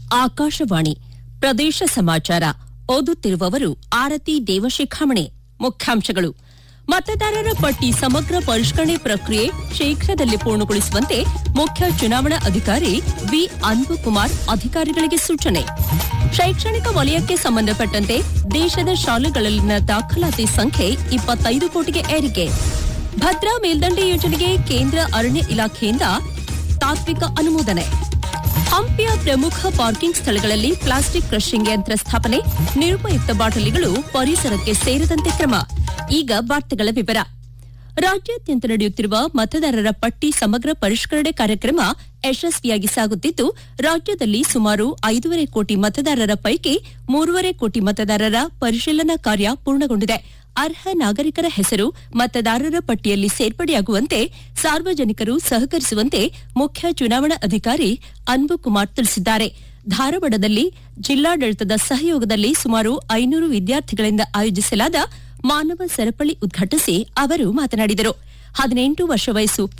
ಆಕಾಶವಾಣಿ ಪ್ರದೇಶ ಸಮಾಚಾರ ಓದುತ್ತಿರುವವರು ಆರತಿ ದೇವಶಿಖಾಮಣಿ ಮುಖ್ಯಾಂಶಗಳು ಮತದಾರರ ಪಟ್ಟಿ ಸಮಗ್ರ ಪರಿಷ್ಕರಣೆ ಪ್ರಕ್ರಿಯೆ ಶೀಘ್ರದಲ್ಲಿ ಪೂರ್ಣಗೊಳಿಸುವಂತೆ ಮುಖ್ಯ ಚುನಾವಣಾ ಅಧಿಕಾರಿ ವಿ ಅನ್ಬುಕುಮಾರ್ ಅಧಿಕಾರಿಗಳಿಗೆ ಸೂಚನೆ ಶೈಕ್ಷಣಿಕ ವಲಯಕ್ಕೆ ಸಂಬಂಧಪಟ್ಟಂತೆ ದೇಶದ ಶಾಲೆಗಳಲ್ಲಿನ ದಾಖಲಾತಿ ಸಂಖ್ಯೆ ಇಪ್ಪತ್ತೈದು ಕೋಟಿಗೆ ಏರಿಕೆ ಭದ್ರಾ ಮೇಲ್ದಂಡೆ ಯೋಜನೆಗೆ ಕೇಂದ್ರ ಅರಣ್ಯ ಇಲಾಖೆಯಿಂದ ತಾತ್ವಿಕ ಅನುಮೋದನೆ ಹಂಪಿಯ ಪ್ರಮುಖ ಪಾರ್ಕಿಂಗ್ ಸ್ಥಳಗಳಲ್ಲಿ ಪ್ಲಾಸ್ಟಿಕ್ ಕ್ರಷಿಂಗ್ ಯಂತ್ರ ಸ್ಥಾಪನೆ ನಿರುಪಯುಕ್ತ ಬಾಟಲಿಗಳು ಪರಿಸರಕ್ಕೆ ಸೇರದಂತೆ ಕ್ರಮ ಈಗ ವಾರ್ತೆಗಳ ವಿವರ ರಾಜ್ಯಾದ್ಯಂತ ನಡೆಯುತ್ತಿರುವ ಮತದಾರರ ಪಟ್ಟಿ ಸಮಗ್ರ ಪರಿಷ್ಕರಣೆ ಕಾರ್ಯಕ್ರಮ ಯಶಸ್ವಿಯಾಗಿ ಸಾಗುತ್ತಿದ್ದು ರಾಜ್ಯದಲ್ಲಿ ಸುಮಾರು ಐದೂವರೆ ಕೋಟಿ ಮತದಾರರ ಪೈಕಿ ಮೂರುವರೆ ಕೋಟಿ ಮತದಾರರ ಪರಿಶೀಲನಾ ಕಾರ್ಯ ಪೂರ್ಣಗೊಂಡಿದೆ ಅರ್ಹ ನಾಗರಿಕರ ಹೆಸರು ಮತದಾರರ ಪಟ್ಟಿಯಲ್ಲಿ ಸೇರ್ಪಡೆಯಾಗುವಂತೆ ಸಾರ್ವಜನಿಕರು ಸಹಕರಿಸುವಂತೆ ಮುಖ್ಯ ಚುನಾವಣಾ ಅಧಿಕಾರಿ ಅನ್ಬುಕುಮಾರ್ ತಿಳಿಸಿದ್ದಾರೆ ಧಾರವಾಡದಲ್ಲಿ ಜಿಲ್ಲಾಡಳಿತದ ಸಹಯೋಗದಲ್ಲಿ ಸುಮಾರು ಐನೂರು ವಿದ್ಯಾರ್ಥಿಗಳಿಂದ ಆಯೋಜಿಸಲಾದ ಮಾನವ ಸರಪಳಿ ಉದ್ಘಾಟಿಸಿ ಅವರು ಮಾತನಾಡಿದರು ಹದಿನೆಂಟು ವರ್ಷ ವಯಸ್ಸು